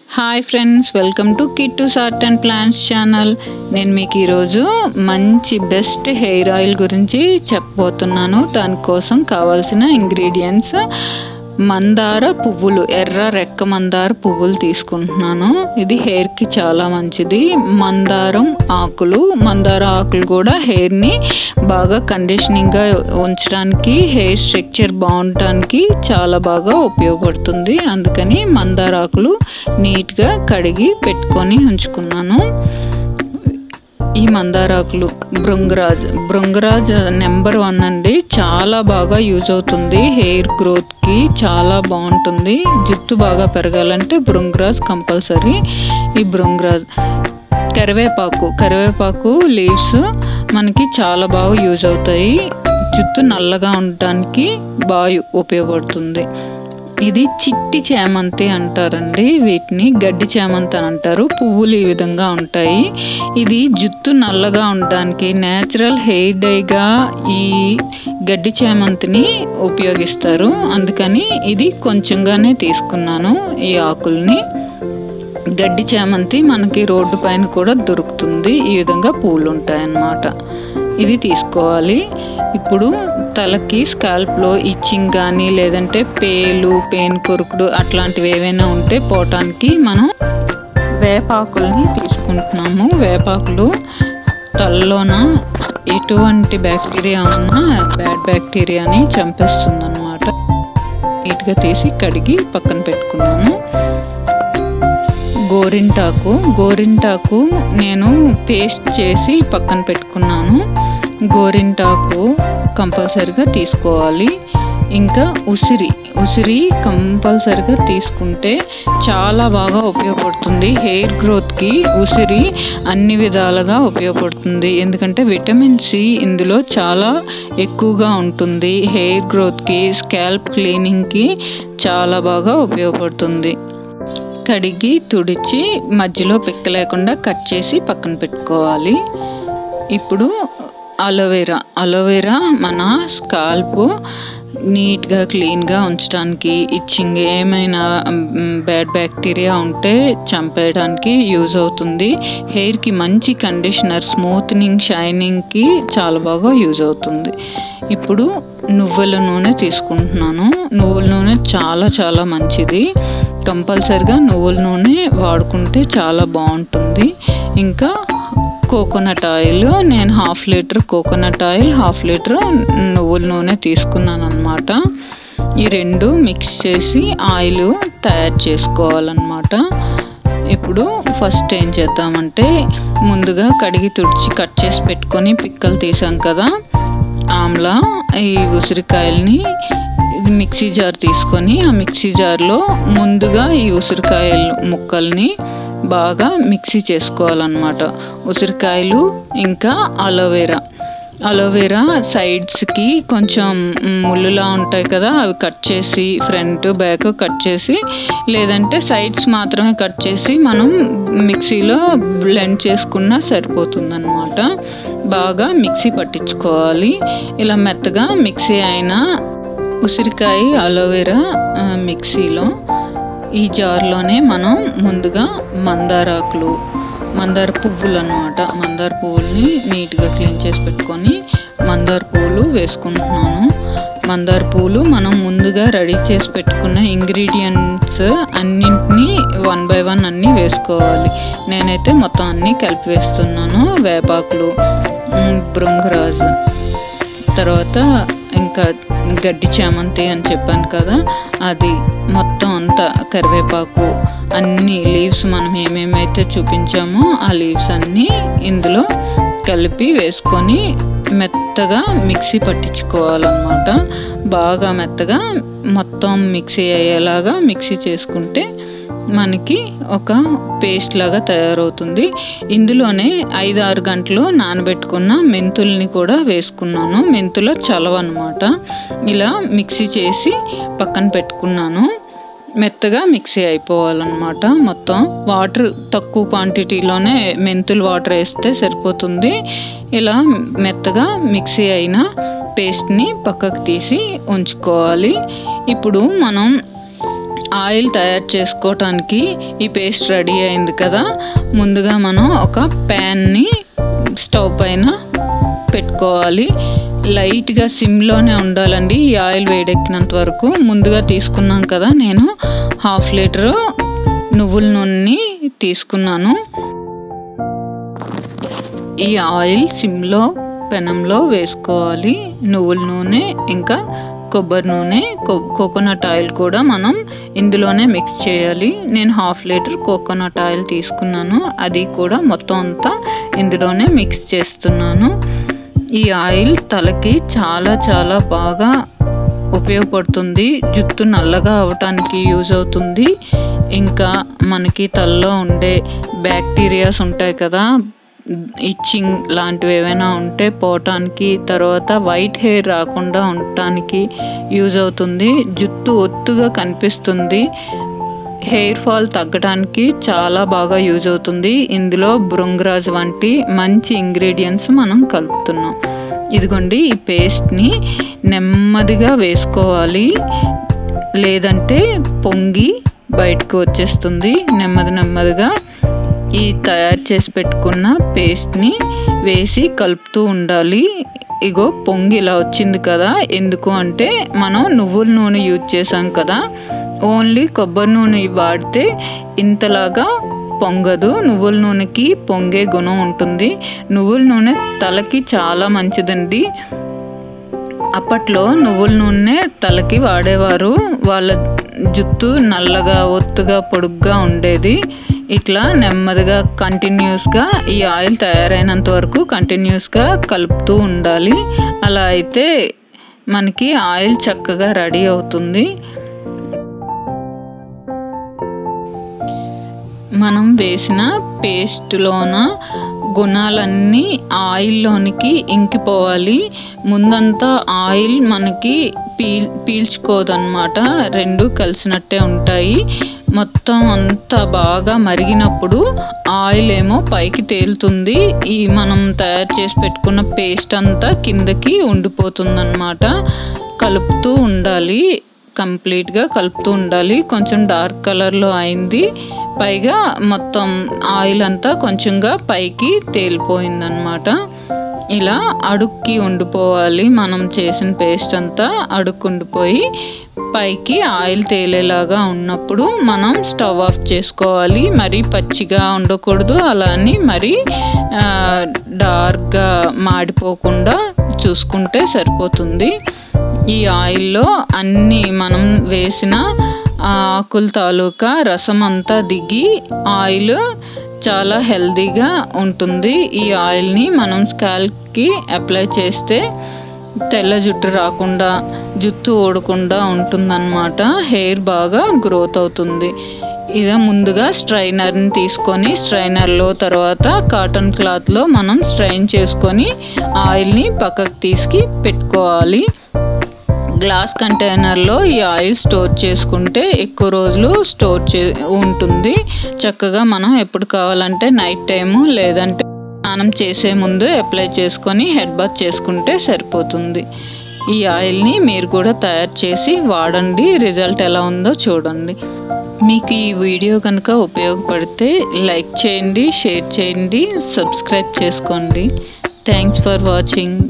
hi friends welcome to Kittu's art and plants channel నేను మీకు ఈరోజు మంచి బెస్ట్ హెయిర్ ఆయిల్ గురించి చెప్పబోతున్నాను దానికోసం కావాల్సిన ఇంగ్రీడియంట్స్ మందార పువ్వులు ఎర్ర రెక్క మందార పువ్వులు తీసుకుంటున్నాను ఇది హెయిర్కి చాలా మంచిది మందారం ఆకులు మందార ఆకులు కూడా హెయిర్ని బాగా కండిషనింగ్గా ఉంచడానికి హెయిర్ స్ట్రక్చర్ బాగుండటానికి చాలా బాగా ఉపయోగపడుతుంది అందుకని మందార ఆకులు నీట్గా కడిగి పెట్టుకొని ఉంచుకున్నాను ఈ మందారాకులు భృంగరాజ్ భృంగరాజ్ నెంబర్ వన్ అండి చాలా బాగా యూజ్ అవుతుంది హెయిర్ గ్రోత్కి చాలా బాగుంటుంది జుట్టు బాగా పెరగాలంటే భృంగరాజ్ కంపల్సరీ ఈ భృంగరాజ్ కరివేపాకు కరివేపాకు లీవ్స్ మనకి చాలా బాగా యూజ్ అవుతాయి జుట్టు నల్లగా ఉండటానికి బాగా ఉపయోగపడుతుంది ఇది చిట్టి చేమంతి అంటారండి వీటిని గడ్డి చేమంతి అని అంటారు పువ్వులు ఈ విధంగా ఉంటాయి ఇది జుట్టు నల్లగా ఉండడానికి నేచురల్ హెయిర్ డైగా ఈ గడ్డి చేమంతిని ఉపయోగిస్తారు అందుకని ఇది కొంచెంగానే తీసుకున్నాను ఈ ఆకుల్ని గడ్డి చేమంతి మనకి రోడ్డు పైన కూడా దొరుకుతుంది ఈ విధంగా పూలు ఉంటాయన్నమాట ఇది తీసుకోవాలి ఇప్పుడు తలకి స్కాల్ప్లో ఇచ్చింగ్ కానీ లేదంటే పేలు పెయిన్ కొరుకుడు అట్లాంటివి ఏవైనా ఉంటే పోవటానికి మనం వేపాకుల్ని తీసుకుంటున్నాము వేపాకులు తలలోన ఎటువంటి బ్యాక్టీరియా ఉన్నా బ్యాడ్ బ్యాక్టీరియాని చంపేస్తుంది అనమాట నీట్గా తీసి కడిగి పక్కన పెట్టుకున్నాము గోరింటాకు గోరింటాకు నేను పేస్ట్ చేసి పక్కన పెట్టుకున్నాను గోరింటాకు కంపల్సరిగా తీసుకోవాలి ఇంకా ఉసిరి ఉసిరి కంపల్సరిగా తీసుకుంటే చాలా బాగా ఉపయోగపడుతుంది హెయిర్ గ్రోత్కి ఉసిరి అన్ని విధాలుగా ఉపయోగపడుతుంది ఎందుకంటే విటమిన్ సి ఇందులో చాలా ఎక్కువగా ఉంటుంది హెయిర్ గ్రోత్కి స్కాల్ప్ క్లీనింగ్కి చాలా బాగా ఉపయోగపడుతుంది కడిగి తుడిచి మధ్యలో పిక్క లేకుండా కట్ చేసి పక్కన పెట్టుకోవాలి ఇప్పుడు అలోవెరా అలోవెరా మన స్కాల్ప్ నీట్గా క్లీన్గా ఉంచడానికి ఇచ్చింగ్ ఏమైనా బ్యాడ్ బ్యాక్టీరియా ఉంటే చంపేయడానికి యూజ్ అవుతుంది హెయిర్కి మంచి కండిషనర్ స్మూత్నింగ్ షైనింగ్కి చాలా బాగా యూజ్ అవుతుంది ఇప్పుడు నువ్వుల నూనె తీసుకుంటున్నాను నువ్వుల నూనె చాలా చాలా మంచిది కంపల్సరిగా నువ్వుల నూనె వాడుకుంటే చాలా బాగుంటుంది ఇంకా కోకోనట్ ఆయిల్ నేను half litre coconut oil half litre నువ్వుల నూనె తీసుకున్నాను అనమాట ఈ రెండు మిక్స్ చేసి ఆయిల్ తయారు చేసుకోవాలన్నమాట ఇప్పుడు ఫస్ట్ ఏం చేద్దామంటే ముందుగా కడిగి తుడిచి కట్ చేసి పెట్టుకొని పిక్కలు తీసాం కదా ఆమ్లా ఈ ఉసిరికాయల్ని మిక్సీ జార్ తీసుకొని ఆ మిక్సీ జార్లో ముందుగా ఈ ఉసిరికాయలు ముక్కల్ని బాగా మిక్సీ చేసుకోవాలన్నమాట ఉసిరికాయలు ఇంకా అలోవెరా అలోవెరా సైడ్స్కి కొంచెం ముళ్ళులా ఉంటాయి కదా అవి కట్ చేసి ఫ్రంట్ బ్యాక్ కట్ చేసి లేదంటే సైడ్స్ మాత్రమే కట్ చేసి మనం మిక్సీలో బ్లెండ్ చేసుకున్నా సరిపోతుందన్నమాట బాగా మిక్సీ పట్టించుకోవాలి ఇలా మెత్తగా మిక్సీ అయిన ఉసిరికాయ అలోవెరా మిక్సీలో ఈ జార్లోనే మనం ముందుగా మందారాకులు మందార పువ్వులు అనమాట మందార పువ్వుల్ని నీట్గా క్లీన్ చేసి పెట్టుకొని మందార పువ్వులు వేసుకుంటున్నాను మందార పువ్వులు మనం ముందుగా రెడీ చేసి పెట్టుకున్న ఇంగ్రీడియంట్స్ అన్నింటినీ వన్ బై వన్ అన్నీ వేసుకోవాలి నేనైతే మొత్తం అన్నీ కలిపి వేస్తున్నాను వేపాకులు భృంగరాజ్ తర్వాత ఇంకా గడ్డి చామంతి అని చెప్పాను కదా అది మొత్తం అంతా కరివేపాకు అన్ని లీవ్స్ మనం ఏమేమైతే చూపించామో ఆ లీవ్స్ అన్నీ ఇందులో కలిపి వేసుకొని మెత్తగా మిక్సీ పట్టించుకోవాలన్నమాట బాగా మెత్తగా మొత్తం మిక్సీ అయ్యేలాగా మిక్సీ చేసుకుంటే మనకి ఒక పేస్ట్ లాగా తయారవుతుంది ఇందులోనే ఐదు ఆరు గంటలు నానబెట్టుకున్న మెంతుల్ని కూడా వేసుకున్నాను మెంతుల చలవ అనమాట ఇలా మిక్సీ చేసి పక్కన పెట్టుకున్నాను మెత్తగా మిక్సీ అయిపోవాలన్నమాట మొత్తం వాటర్ తక్కువ క్వాంటిటీలోనే మెంతులు వాటర్ వేస్తే సరిపోతుంది ఇలా మెత్తగా మిక్సీ అయిన పేస్ట్ని పక్కకు తీసి ఉంచుకోవాలి ఇప్పుడు మనం ఆయిల్ తయారు చేసుకోవటానికి ఈ పేస్ట్ రెడీ అయింది కదా ముందుగా మనం ఒక ప్యాన్ని స్టవ్ పైన పెట్టుకోవాలి లైట్గా సిమ్లోనే ఉండాలండి ఈ ఆయిల్ వేడెక్కినంత వరకు ముందుగా తీసుకున్నాం కదా నేను హాఫ్ లీటరు నువ్వుల నూనెని తీసుకున్నాను ఈ ఆయిల్ సిమ్లో పెనంలో వేసుకోవాలి నువ్వుల నూనె ఇంకా కొబ్బరి నూనె కోకోనట్ ఆయిల్ కూడా మనం ఇందులోనే మిక్స్ చేయాలి నేను హాఫ్ లీటర్ కోకోనట్ ఆయిల్ తీసుకున్నాను అది కూడా మొత్తం అంతా ఇందులోనే మిక్స్ చేస్తున్నాను ఈ ఆయిల్ తలకి చాలా చాలా బాగా ఉపయోగపడుతుంది జుట్టు నల్లగా అవటానికి యూజ్ అవుతుంది ఇంకా మనకి తలలో ఉండే బ్యాక్టీరియాస్ ఉంటాయి కదా ఇచ్చింగ్ లాంటివి ఏవైనా ఉంటే పోవటానికి తర్వాత వైట్ హెయిర్ రాకుండా ఉండటానికి యూజ్ అవుతుంది జుట్టు ఒత్తుగా కనిపిస్తుంది హెయిర్ ఫాల్ తగ్గడానికి చాలా బాగా యూజ్ అవుతుంది ఇందులో బృంగరాజ్ వంటి మంచి ఇంగ్రీడియంట్స్ మనం కలుపుతున్నాం ఇదిగోండి ఈ పేస్ట్ని నెమ్మదిగా వేసుకోవాలి లేదంటే పొంగి బయటకు వచ్చేస్తుంది నెమ్మది నెమ్మదిగా ఈ తయారు చేసి పెట్టుకున్న పేస్ట్ని వేసి కలుపుతూ ఉండాలి ఇగో పొంగి ఇలా వచ్చింది కదా ఎందుకు అంటే మనం నువ్వుల నూనె యూజ్ చేసాం కదా ఓన్లీ కొబ్బరి నూనె వాడితే ఇంతలాగా పొంగదు నువ్వుల నూనెకి పొంగే గుణం ఉంటుంది నువ్వుల నూనె తలకి చాలా మంచిదండి అప్పట్లో నువ్వుల నూనె తలకి వాడేవారు వాళ్ళ జుట్టు నల్లగా ఒత్తుగా పొడుగ్గా ఉండేది ఇట్లా నెమ్మదిగా కంటిన్యూస్గా ఈ ఆయిల్ తయారైనంత వరకు కంటిన్యూస్గా కలుపుతూ ఉండాలి అలా అయితే మనకి ఆయిల్ చక్కగా రెడీ అవుతుంది మనం వేసిన పేస్ట్లోన గుణాలన్నీ ఆయిల్లోనికి ఇంకిపోవాలి ముందంతా ఆయిల్ మనకి పీల్ పీల్చుకోదన్నమాట రెండు కలిసినట్టే ఉంటాయి మొత్తం అంతా బాగా మరిగినప్పుడు ఆయిల్ ఏమో పైకి తేలుతుంది ఈ మనం తయారు చేసి పెట్టుకున్న పేస్ట్ అంతా కిందకి ఉండిపోతుందన్నమాట కలుపుతూ ఉండాలి కంప్లీట్గా కలుపుతూ ఉండాలి కొంచెం డార్క్ కలర్లో అయింది పైగా మొత్తం ఆయిల్ అంతా కొంచెంగా పైకి తేలిపోయిందనమాట ఇలా అడుక్కి ఉండిపోవాలి మనం చేసిన పేస్ట్ అంతా అడుక్కు ఉండిపోయి పైకి ఆయిల్ తేలేలాగా ఉన్నప్పుడు మనం స్టవ్ ఆఫ్ చేసుకోవాలి మరీ పచ్చిగా ఉండకూడదు అలా అని మరీ డార్క్గా మాడిపోకుండా చూసుకుంటే సరిపోతుంది ఈ ఆయిల్లో అన్నీ మనం వేసిన ఆకుల తాలూకా రసం అంతా దిగి ఆయిల్ చాలా హెల్తీగా ఉంటుంది ఈ ఆయిల్ని మనం స్కాల్ప్కి అప్లై చేస్తే తెల్ల జుట్టు రాకుండా జుట్టు ఊడకుండా ఉంటుందన్నమాట హెయిర్ బాగా గ్రోత్ అవుతుంది ఇదే ముందుగా స్ట్రైనర్ని తీసుకొని స్ట్రైనర్లో తర్వాత కాటన్ క్లాత్లో మనం స్ట్రైన్ చేసుకొని ఆయిల్ని పక్కకు తీసుకు పెట్టుకోవాలి గ్లాస్ కంటైనర్లో ఈ ఆయిల్ స్టోర్ చేసుకుంటే ఎక్కువ రోజులు స్టోర్ చే ఉంటుంది చక్కగా మనం ఎప్పుడు కావాలంటే నైట్ టైము లేదంటే స్నానం చేసే ముందు అప్లై చేసుకొని హెడ్ బాత్ చేసుకుంటే సరిపోతుంది ఈ ఆయిల్ని మీరు కూడా తయారు చేసి వాడండి రిజల్ట్ ఎలా ఉందో చూడండి మీకు ఈ వీడియో కనుక ఉపయోగపడితే లైక్ చేయండి షేర్ చేయండి సబ్స్క్రైబ్ చేసుకోండి థ్యాంక్స్ ఫర్ వాచింగ్